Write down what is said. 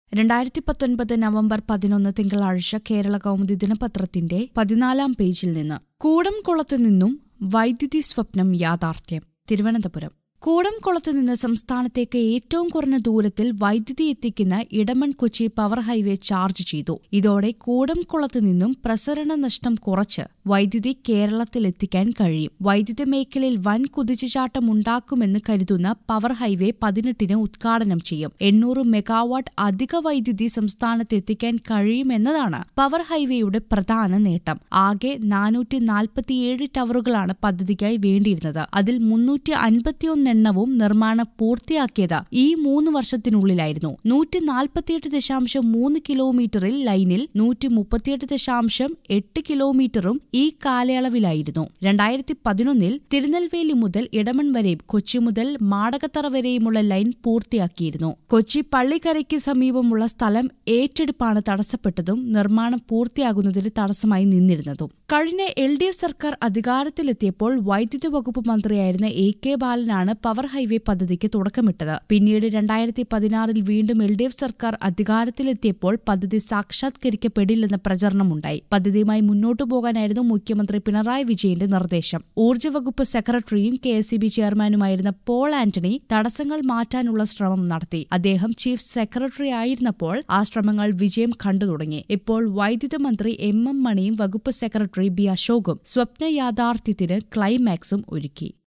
രണ്ടായിരത്തി പത്തൊൻപത് നവംബർ പതിനൊന്ന് തിങ്കളാഴ്ച കേരള കൗമുദി ദിനപത്രത്തിന്റെ പതിനാലാം പേജിൽ നിന്ന് കൂടംകുളത്ത് നിന്നും വൈദ്യുതി സ്വപ്നം യാഥാർത്ഥ്യം തിരുവനന്തപുരം കൂടംകുളത്ത് നിന്ന് സംസ്ഥാനത്തേക്ക് ഏറ്റവും കുറഞ്ഞ ദൂരത്തിൽ വൈദ്യുതി എത്തിക്കുന്ന Edamon Kochi power highway charge ചെയ്തു ഇതോടെ കൂടംകുളത്ത് നിന്നും പ്രസരണ നഷ്ടം കുറച്ച് വൈദ്യുതി കേരളത്തിൽ എത്തിക്കാൻ കഴിയും വൈദ്യുത മേഖലയിൽ വൻ കുതിച്ചുചാട്ടം ഉണ്ടാക്കുമെന്ന് കരുതുന്ന പവർ ഹൈവേ പതിനെട്ടിന് ഉദ്ഘാടനം ചെയ്യും എണ്ണൂറ് മെഗാവാട്ട് അധിക വൈദ്യുതി സംസ്ഥാനത്ത് എത്തിക്കാൻ കഴിയുമെന്നതാണ് പവർ ഹൈവേയുടെ പ്രധാന നേട്ടം ആകെ നാനൂറ്റി നാൽപ്പത്തിയേഴ് ടവറുകളാണ് പദ്ധതിക്കായി വേണ്ടിയിരുന്നത് അതിൽ മുന്നൂറ്റി അൻപത്തിയൊന്ന് എണ്ണവും നിർമ്മാണം പൂർത്തിയാക്കിയത് ഈ മൂന്ന് വർഷത്തിനുള്ളിലായിരുന്നു നൂറ്റി നാൽപ്പത്തിയെട്ട് ദശാംശം മൂന്ന് കിലോമീറ്ററിൽ ലൈനിൽ നൂറ്റി മുപ്പത്തിയെട്ട് ദശാംശം എട്ട് കിലോമീറ്ററും ഈ കാലയളവിലായിരുന്നു രണ്ടായിരത്തി പതിനൊന്നിൽ തിരുനെൽവേലി മുതൽ ഇടമൺ വരെയും കൊച്ചി മുതൽ മാടകത്തറ വരെയുമുള്ള ലൈൻ പൂർത്തിയാക്കിയിരുന്നു കൊച്ചി പള്ളിക്കരയ്ക്ക് സമീപമുള്ള സ്ഥലം ഏറ്റെടുപ്പാണ് തടസ്സപ്പെട്ടതും നിർമ്മാണം പൂർത്തിയാകുന്നതിന് തടസ്സമായി നിന്നിരുന്നതും കഴിഞ്ഞ എൽ ഡി എഫ് സർക്കാർ അധികാരത്തിലെത്തിയപ്പോൾ വൈദ്യുതി വകുപ്പ് മന്ത്രിയായിരുന്ന എ കെ ബാലനാണ് പവർ ഹൈവേ പദ്ധതിക്ക് തുടക്കമിട്ടത് പിന്നീട് രണ്ടായിരത്തി പതിനാറിൽ വീണ്ടും എൽ ഡി എഫ് സർക്കാർ അധികാരത്തിലെത്തിയപ്പോൾ പദ്ധതി സാക്ഷാത്കരിക്കപ്പെടില്ലെന്ന പ്രചരണമുണ്ടായി പദ്ധതിയുമായി മുന്നോട്ടു പോകാനായിരുന്നു മുഖ്യമന്ത്രി പിണറായി വിജയന്റെ നിർദ്ദേശം ഊർജ്ജ വകുപ്പ് സെക്രട്ടറിയും കെ എസ് ചെയർമാനുമായിരുന്ന പോൾ ആന്റണി തടസ്സങ്ങൾ മാറ്റാനുള്ള ശ്രമം നടത്തി അദ്ദേഹം ചീഫ് സെക്രട്ടറി ആയിരുന്നപ്പോൾ ആ ശ്രമങ്ങൾ വിജയം കണ്ടു തുടങ്ങി ഇപ്പോൾ വൈദ്യുത മന്ത്രി എം എം മണിയും വകുപ്പ് സെക്രട്ടറി ബി അശോകും സ്വപ്ന യാഥാർത്ഥ്യത്തിന് ക്ലൈമാക്സും ഒരുക്കി